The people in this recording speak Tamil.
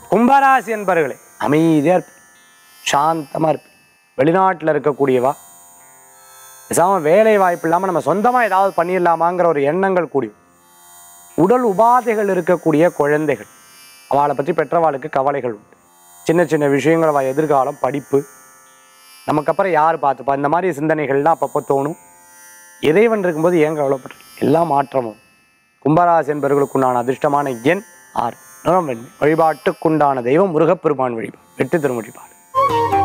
கும்பராசி என்பர்களே அமைதியாக இருப்பேன் சாந்தமாக இருப்பேன் வெளிநாட்டில் இருக்கக்கூடியவா பேசாமல் வேலை வாய்ப்பு இல்லாமல் நம்ம சொந்தமாக ஏதாவது பண்ணிடலாமாங்கிற ஒரு எண்ணங்கள் கூடி வரும். உடல் உபாதைகள் இருக்கக்கூடிய குழந்தைகள் அவளை பற்றி பெற்றவாளுக்கு கவலைகள் உண்டு சின்ன சின்ன விஷயங்கள் அவள் எதிர்காலம் படிப்பு நமக்கு அப்புறம் யார் பார்த்துப்பா இந்த மாதிரி சிந்தனைகள்லாம் அப்பப்போ தோணும் இறைவன் இருக்கும்போது ஏன் கவலைப்படுற எல்லா மாற்றமும் கும்பராசி என்பவர்களுக்குண்டான அதிர்ஷ்டமான எண் ஆறு நிறம் வெண்மை வழிபாட்டுக்குண்டான தெய்வம் முருகப்பெருமான் வழிபாடு வெற்றி தரும் வழிபாடு